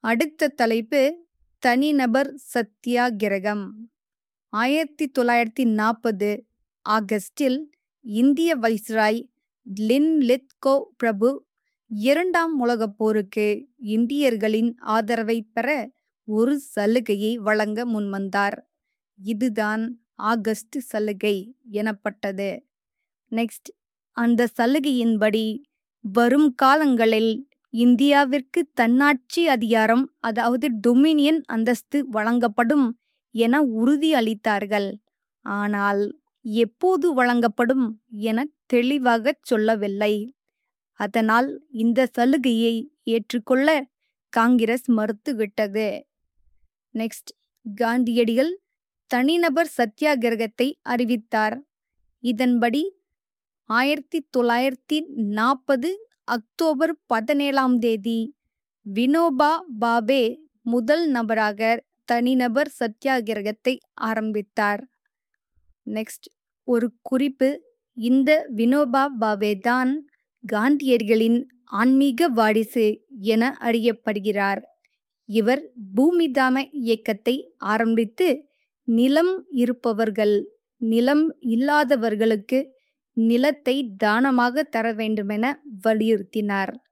அடுத்த தலைப்பு தனிநபர் சத்தியாகிரகம் ஆயிரத்தி தொள்ளாயிரத்தி நாற்பது ஆகஸ்டில் இந்திய வைஸ்ராய் லின் லித்கோ பிரபு இரண்டாம் உலகப் போருக்கு இந்தியர்களின் ஆதரவை பெற ஒரு சலுகையை வழங்க முன்வந்தார் இதுதான் ஆகஸ்ட் சலுகை எனப்பட்டது நெக்ஸ்ட் அந்த சலுகையின்படி வரும் காலங்களில் இந்தியாவிற்கு தன்னாட்சி அதிகாரம் அதாவது டொமினியன் அந்தஸ்து வழங்கப்படும் என உறுதி அளித்தார்கள் ஆனால் எப்போது வழங்கப்படும் என தெளிவாகச் சொல்லவில்லை அதனால் இந்த சலுகையை ஏற்றுக்கொள்ள காங்கிரஸ் மறுத்துவிட்டது நெக்ஸ்ட் காந்தியடிகள் தனிநபர் சத்தியாகிரகத்தை அறிவித்தார் இதன்படி ஆயிரத்தி தொள்ளாயிரத்தி நாற்பது அக்டோபர் பதினேழாம் தேதி வினோபா பாபே முதல் நபராக தனிநபர் சத்தியாகிரகத்தை ஆரம்பித்தார் நெக்ஸ்ட் ஒரு குறிப்பு இந்த வினோபா பாவே தான் காந்தியடிகளின் ஆன்மீக வாரிசு என அறியப்படுகிறார் இவர் பூமிதான இயக்கத்தை ஆரம்பித்து நிலம் இருப்பவர்கள் நிலம் இல்லாதவர்களுக்கு நிலத்தை தானமாக தர வேண்டுமென வலியுறுத்தினார்